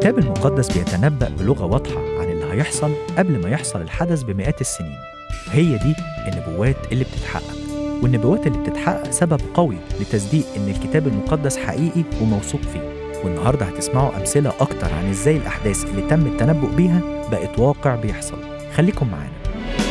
الكتاب المقدس بيتنبأ بلغة واضحة عن اللي هيحصل قبل ما يحصل الحدث بمئات السنين هي دي النبوات اللي بتتحقق والنبوات اللي بتتحقق سبب قوي لتصديق إن الكتاب المقدس حقيقي وموثوق فيه والنهاردة هتسمعوا أمثلة أكتر عن إزاي الأحداث اللي تم التنبؤ بيها بقت واقع بيحصل خليكم معانا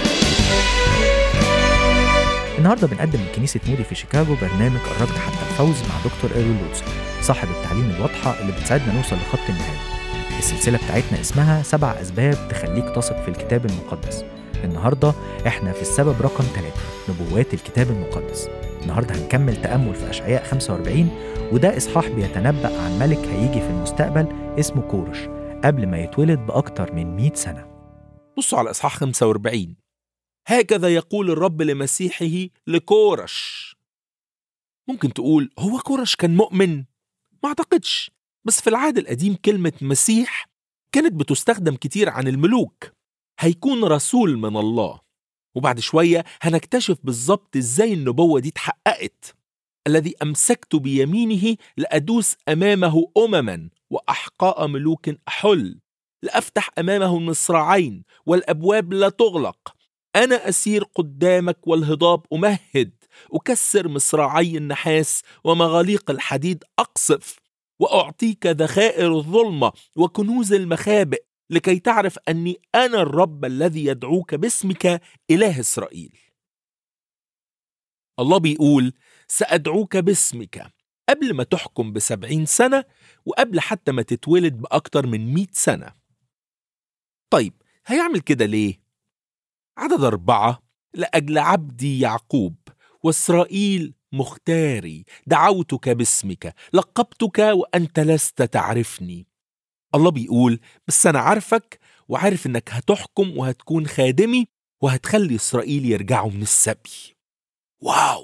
النهارده بنقدم من كنيسة مودي في شيكاغو برنامج الركض حتى الفوز مع دكتور ايرو لوتسر صاحب التعليم الواضحة اللي بتساعدنا نوصل لخط النهاية السلسلة بتاعتنا اسمها سبع أسباب تخليك تثق في الكتاب المقدس النهاردة احنا في السبب رقم ثلاثة نبوات الكتاب المقدس النهاردة هنكمل تأمل في أشعياء 45 وده إصحاح بيتنبأ عن ملك هيجي في المستقبل اسمه كورش قبل ما يتولد بأكتر من 100 سنة بصوا على إصحاح 45 هكذا يقول الرب لمسيحه لكورش ممكن تقول هو كورش كان مؤمن؟ ما أعتقدش بس في العهد القديم كلمة مسيح كانت بتستخدم كتير عن الملوك هيكون رسول من الله وبعد شوية هنكتشف بالظبط ازاي النبوة دي اتحققت الذي أمسكت بيمينه لأدوس أمامه أمما وأحقاء ملوك أحل لأفتح أمامه المصراعين والأبواب لا تغلق أنا أسير قدامك والهضاب أمهد أكسر مصراعي النحاس ومغاليق الحديد أقصف وأعطيك ذخائر الظلمة وكنوز المخابئ لكي تعرف أني أنا الرب الذي يدعوك باسمك إله إسرائيل الله بيقول سأدعوك باسمك قبل ما تحكم بسبعين سنة وقبل حتى ما تتولد بأكتر من مئة سنة طيب هيعمل كده ليه؟ عدد أربعة لأجل عبدي يعقوب وإسرائيل مختاري دعوتك باسمك لقبتك وأنت لست تعرفني الله بيقول بس أنا عارفك وعارف إنك هتحكم وهتكون خادمي وهتخلي إسرائيل يرجعوا من السبي واو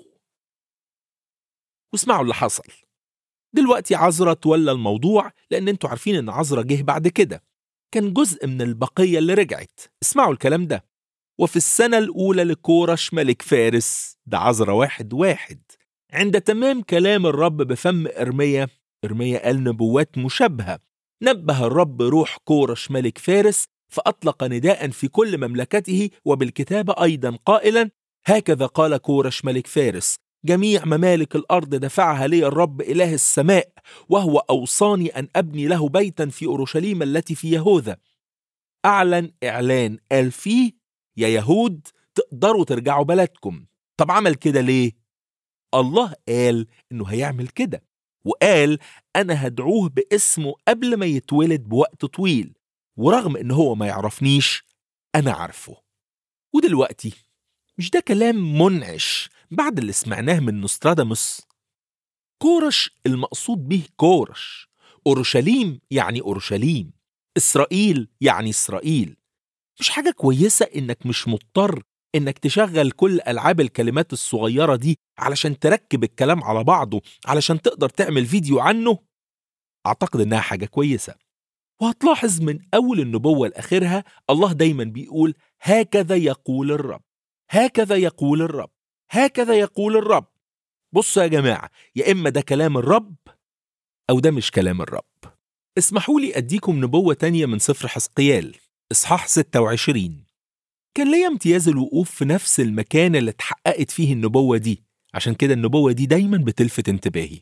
واسمعوا اللي حصل دلوقتي عزرا تولى الموضوع لأن انتوا عارفين إن عزرا جه بعد كده كان جزء من البقية اللي رجعت اسمعوا الكلام ده وفي السنة الأولى لكورش ملك فارس ده عزرا واحد واحد عند تمام كلام الرب بفم إرميا إرميا قال نبوات مشابهة نبه الرب روح كورش ملك فارس فأطلق نداء في كل مملكته وبالكتابة أيضا قائلا هكذا قال كورش ملك فارس جميع ممالك الأرض دفعها لي الرب إله السماء وهو أوصاني أن أبني له بيتا في أورشليم التي في يهوذا أعلن إعلان قال فيه يا يهود تقدروا ترجعوا بلدكم طب عمل كده ليه؟ الله قال إنه هيعمل كده وقال أنا هدعوه باسمه قبل ما يتولد بوقت طويل ورغم إن هو ما يعرفنيش أنا عارفه ودلوقتي مش ده كلام منعش بعد اللي سمعناه من نوستراداموس كورش المقصود به كورش أورشليم يعني أورشليم إسرائيل يعني إسرائيل مش حاجة كويسة إنك مش مضطر إنك تشغل كل ألعاب الكلمات الصغيرة دي علشان تركب الكلام على بعضه علشان تقدر تعمل فيديو عنه أعتقد إنها حاجة كويسة وهتلاحظ من أول النبوة لآخرها الله دايما بيقول هكذا يقول الرب هكذا يقول الرب هكذا يقول الرب بصوا يا جماعة يا إما ده كلام الرب أو ده مش كلام الرب اسمحوا لي أديكم نبوة تانية من سفر حسقيال إصحاح 26 كان ليا امتياز الوقوف في نفس المكان اللي اتحققت فيه النبوة دي عشان كده النبوة دي دايما بتلفت انتباهي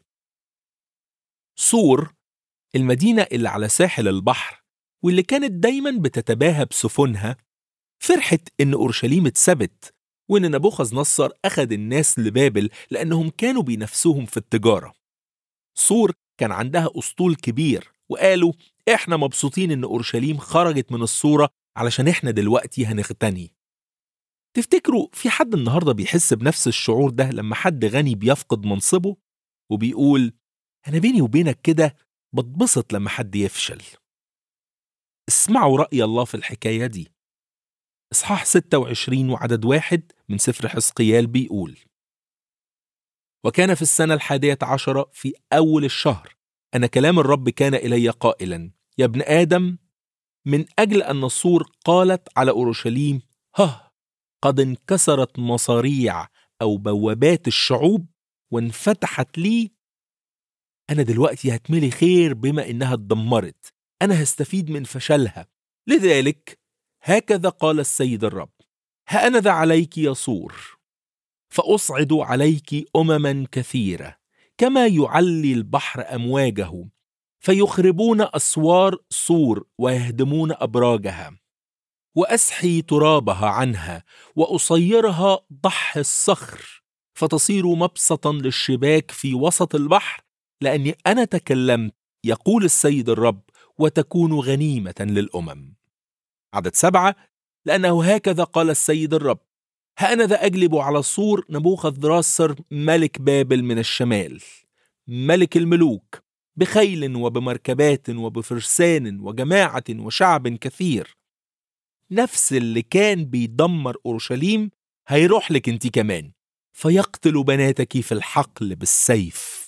صور المدينة اللي على ساحل البحر واللي كانت دايما بتتباهى بسفنها فرحت إن أورشليم اتثبت وإن نبوخذ نصر أخذ الناس لبابل لأنهم كانوا بينافسوهم في التجارة صور كان عندها أسطول كبير وقالوا إحنا مبسوطين إن أورشليم خرجت من الصورة علشان إحنا دلوقتي هنغتني تفتكروا في حد النهاردة بيحس بنفس الشعور ده لما حد غني بيفقد منصبه وبيقول أنا بيني وبينك كده بتبسط لما حد يفشل اسمعوا رأي الله في الحكاية دي إصحاح 26 وعدد واحد من سفر حزقيال بيقول وكان في السنة الحادية عشرة في أول الشهر أن كلام الرب كان إلي قائلا يا ابن آدم من أجل أن الصور قالت على أورشليم ها قد انكسرت مصاريع أو بوابات الشعوب وانفتحت لي أنا دلوقتي هتملي خير بما إنها اتدمرت أنا هستفيد من فشلها لذلك هكذا قال السيد الرب هأنذ عليك يصور فأصعد عليك أمما كثيرة كما يعلي البحر أمواجه فيخربون أسوار صور ويهدمون أبراجها وأسحي ترابها عنها وأصيرها ضح الصخر فتصير مبسطا للشباك في وسط البحر لأني أنا تكلمت يقول السيد الرب وتكون غنيمة للأمم عدد سبعة لأنه هكذا قال السيد الرب هأنذا أجلب على السور نبوخذ راسر ملك بابل من الشمال ملك الملوك بخيل وبمركبات وبفرسان وجماعة وشعب كثير نفس اللي كان بيدمر أورشليم هيروح لك انت كمان فيقتل بناتك في الحقل بالسيف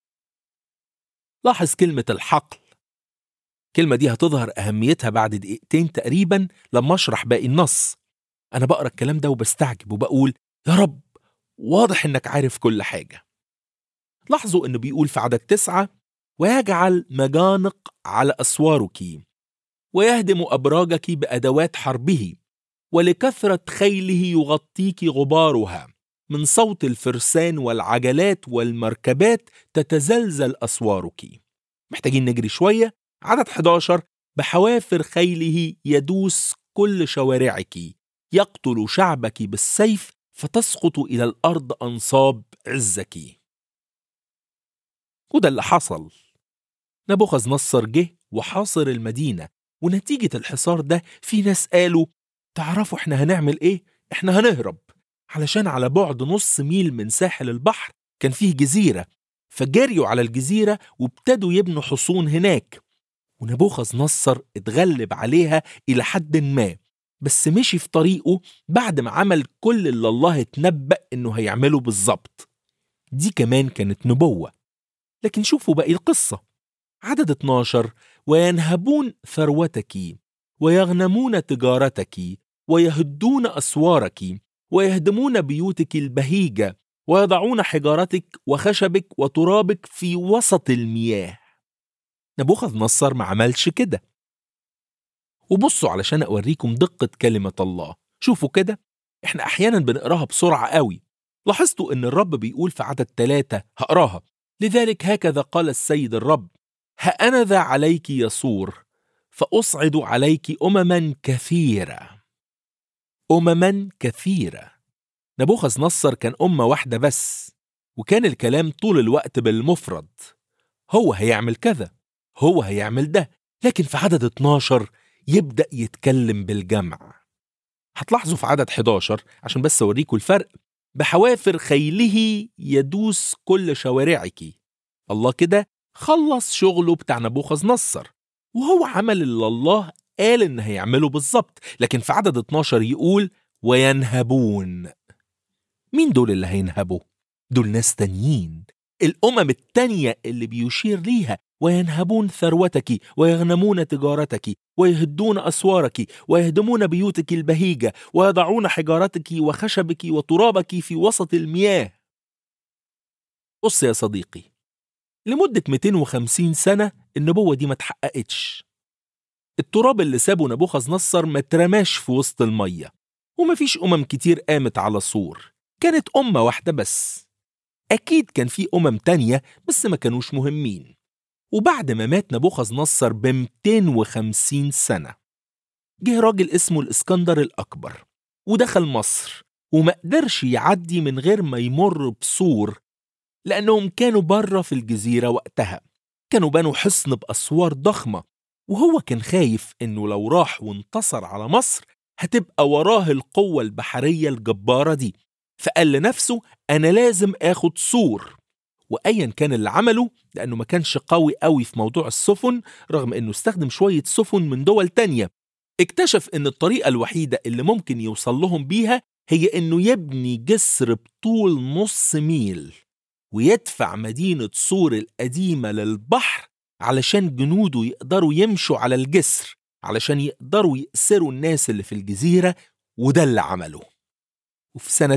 لاحظ كلمة الحقل الكلمة دي هتظهر أهميتها بعد دقيقتين تقريبا لما أشرح باقي النص أنا بقرأ الكلام ده وبستعجب وبقول يا رب واضح إنك عارف كل حاجة لاحظوا إنه بيقول في عدد تسعة ويجعل مجانق على أسوارك ويهدم أبراجك بأدوات حربه ولكثرة خيله يغطيك غبارها من صوت الفرسان والعجلات والمركبات تتزلزل أسوارك محتاجين نجري شوية عدد 11 بحوافر خيله يدوس كل شوارعك يقتل شعبك بالسيف فتسقط إلى الأرض أنصاب عزك وده اللي حصل نبوخذ نصر جه وحاصر المدينة ونتيجة الحصار ده في ناس قالوا تعرفوا احنا هنعمل ايه؟ احنا هنهرب علشان على بعد نص ميل من ساحل البحر كان فيه جزيرة فجريوا على الجزيرة وابتدوا يبنوا حصون هناك ونبوخذ نصر اتغلب عليها إلى حد ما بس مشي في طريقه بعد ما عمل كل اللي الله اتنبأ إنه هيعمله بالظبط دي كمان كانت نبوة لكن شوفوا باقي القصة عدد 12 وينهبون ثروتك ويغنمون تجارتك ويهدون أسوارك ويهدمون بيوتك البهيجة ويضعون حجارتك وخشبك وترابك في وسط المياه نبوخذ نصر ما عملش كده وبصوا علشان أوريكم دقة كلمة الله شوفوا كده احنا أحيانا بنقراها بسرعة قوي لاحظتوا إن الرب بيقول في عدد ثلاثة هقراها لذلك هكذا قال السيد الرب هأنذا عليك يصور فأصعد عليك أمما كثيرة أمما كثيرة نبوخذ نصر كان أمة واحدة بس وكان الكلام طول الوقت بالمفرد هو هيعمل كذا هو هيعمل ده لكن في عدد 12 يبدأ يتكلم بالجمع هتلاحظوا في عدد 11 عشان بس أوريكم الفرق بحوافر خيله يدوس كل شوارعك الله كده خلص شغله بتاع نبوخذ نصر وهو عمل اللي الله قال إن هيعمله بالظبط لكن في عدد 12 يقول وينهبون مين دول اللي هينهبوا؟ دول ناس تانيين الأمم التانية اللي بيشير ليها وينهبون ثروتك ويغنمون تجارتك ويهدون أسوارك ويهدمون بيوتك البهيجة ويضعون حجارتك وخشبك وترابك في وسط المياه بص يا صديقي لمدة 250 سنة النبوة دي ما اتحققتش التراب اللي سابه نبوخذ نصر ما اترماش في وسط المية ومفيش أمم كتير قامت على سور كانت أمة واحدة بس أكيد كان في أمم تانية بس ما كانوش مهمين وبعد ما مات نبوخذ نصر ب 250 سنة جه راجل اسمه الإسكندر الأكبر ودخل مصر وما قدرش يعدي من غير ما يمر بسور لأنهم كانوا بره في الجزيرة وقتها كانوا بنوا حصن بأسوار ضخمة وهو كان خايف إنه لو راح وانتصر على مصر هتبقى وراه القوة البحرية الجبارة دي فقال لنفسه أنا لازم آخد سور وأيا كان اللي عمله لأنه ما كانش قوي قوي في موضوع السفن رغم أنه استخدم شوية سفن من دول تانية اكتشف أن الطريقة الوحيدة اللي ممكن يوصل لهم بيها هي أنه يبني جسر بطول نص ميل ويدفع مدينة سور القديمة للبحر علشان جنوده يقدروا يمشوا على الجسر علشان يقدروا يأسروا الناس اللي في الجزيرة وده اللي عمله وفي سنة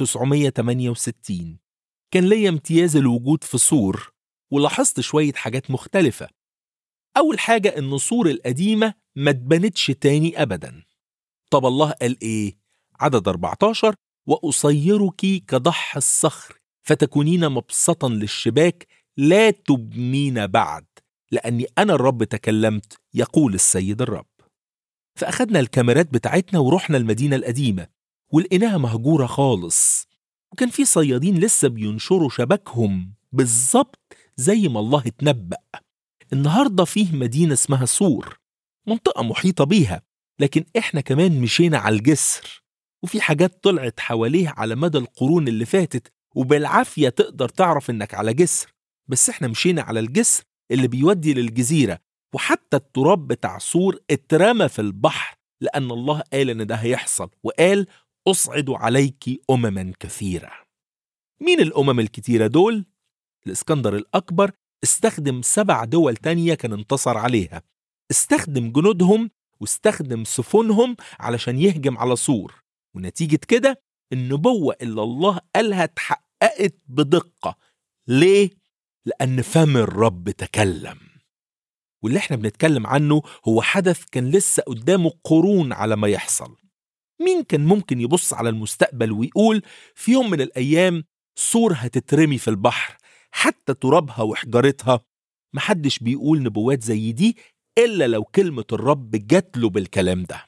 1968 كان ليا امتياز الوجود في سور ولاحظت شوية حاجات مختلفة أول حاجة إن سور القديمة ما اتبنتش تاني أبدا طب الله قال إيه؟ عدد 14 وأصيرك كضح الصخر فتكونين مبسطا للشباك لا تبنين بعد لأني أنا الرب تكلمت يقول السيد الرب فأخدنا الكاميرات بتاعتنا ورحنا المدينة القديمة ولقيناها مهجورة خالص وكان في صيادين لسه بينشروا شبكهم بالظبط زي ما الله اتنبأ النهاردة فيه مدينة اسمها سور منطقة محيطة بيها لكن احنا كمان مشينا على الجسر وفي حاجات طلعت حواليه على مدى القرون اللي فاتت وبالعافية تقدر تعرف انك على جسر بس احنا مشينا على الجسر اللي بيودي للجزيرة وحتى التراب بتاع سور اترمى في البحر لأن الله قال إن ده هيحصل وقال أصعد عليك أمما كثيرة مين الأمم الكتيرة دول؟ الإسكندر الأكبر استخدم سبع دول تانية كان انتصر عليها استخدم جنودهم واستخدم سفنهم علشان يهجم على سور ونتيجة كده النبوة اللي الله قالها اتحققت بدقة ليه؟ لأن فم الرب تكلم واللي احنا بنتكلم عنه هو حدث كان لسه قدامه قرون على ما يحصل مين كان ممكن يبص على المستقبل ويقول في يوم من الأيام سور هتترمي في البحر حتى ترابها وحجارتها محدش بيقول نبوات زي دي إلا لو كلمة الرب جات له بالكلام ده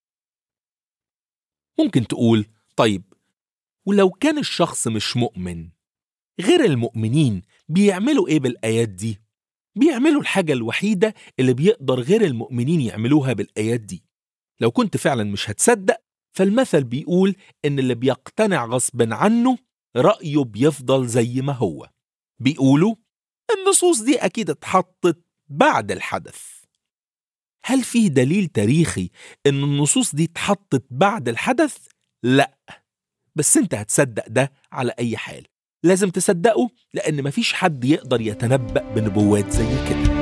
ممكن تقول طيب ولو كان الشخص مش مؤمن غير المؤمنين بيعملوا ايه بالآيات دي؟ بيعملوا الحاجة الوحيدة اللي بيقدر غير المؤمنين يعملوها بالآيات دي لو كنت فعلا مش هتصدق فالمثل بيقول إن اللي بيقتنع غصب عنه رأيه بيفضل زي ما هو بيقولوا النصوص دي أكيد اتحطت بعد الحدث هل فيه دليل تاريخي إن النصوص دي اتحطت بعد الحدث؟ لأ بس انت هتصدق ده على أي حال لازم تصدقه لأن مفيش حد يقدر يتنبأ بنبوات زي كده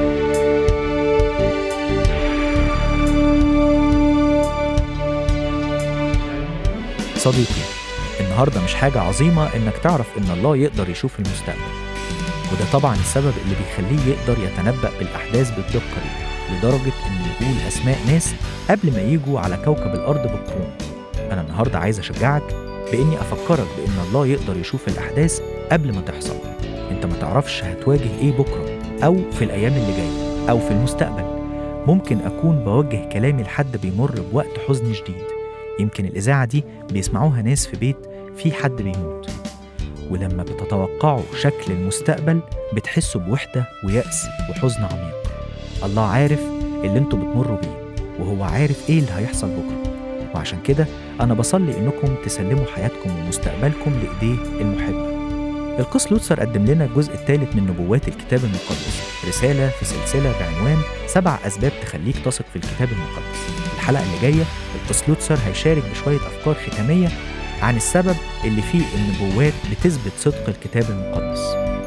صديقي النهاردة مش حاجة عظيمة إنك تعرف إن الله يقدر يشوف المستقبل وده طبعا السبب اللي بيخليه يقدر يتنبأ بالأحداث بالدقة دي لدرجة إنه يقول أسماء ناس قبل ما يجوا على كوكب الأرض بالقرون أنا النهاردة عايز أشجعك بإني أفكرك بإن الله يقدر يشوف الأحداث قبل ما تحصل أنت ما تعرفش هتواجه إيه بكرة أو في الأيام اللي جاية أو في المستقبل ممكن أكون بوجه كلامي لحد بيمر بوقت حزن شديد يمكن الإذاعة دي بيسمعوها ناس في بيت في حد بيموت ولما بتتوقعوا شكل المستقبل بتحسوا بوحدة ويأس وحزن عميق الله عارف اللي انتوا بتمروا بيه وهو عارف ايه اللي هيحصل بكرة وعشان كده أنا بصلي إنكم تسلموا حياتكم ومستقبلكم لإيديه المحبة القس لوتسر قدم لنا الجزء الثالث من نبوات الكتاب المقدس رسالة في سلسلة بعنوان سبع أسباب تخليك تثق في الكتاب المقدس الحلقة اللي جاية القس لوتسر هيشارك بشوية أفكار ختامية عن السبب اللي فيه النبوات بتثبت صدق الكتاب المقدس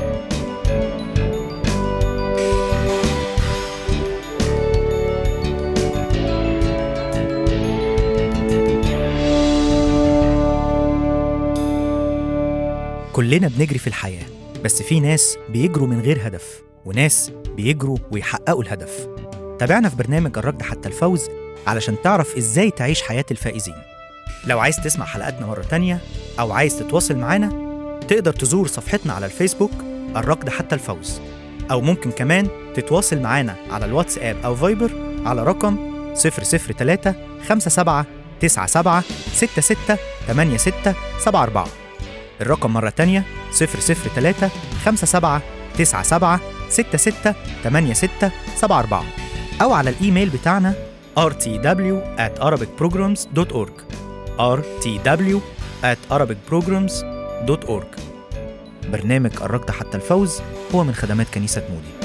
كلنا بنجري في الحياة بس في ناس بيجروا من غير هدف وناس بيجروا ويحققوا الهدف تابعنا في برنامج الركض حتى الفوز علشان تعرف ازاي تعيش حياة الفائزين لو عايز تسمع حلقاتنا مرة تانية أو عايز تتواصل معانا تقدر تزور صفحتنا على الفيسبوك الركض حتى الفوز أو ممكن كمان تتواصل معانا على الواتساب أو فايبر على رقم 003 57 97 66 86 74 الرقم مرة تانية 003 57 97 66 86 74 أو على الإيميل بتاعنا rtw at arabicprograms.org rtw at arabicprograms.org برنامج الركض حتى الفوز هو من خدمات كنيسة مودي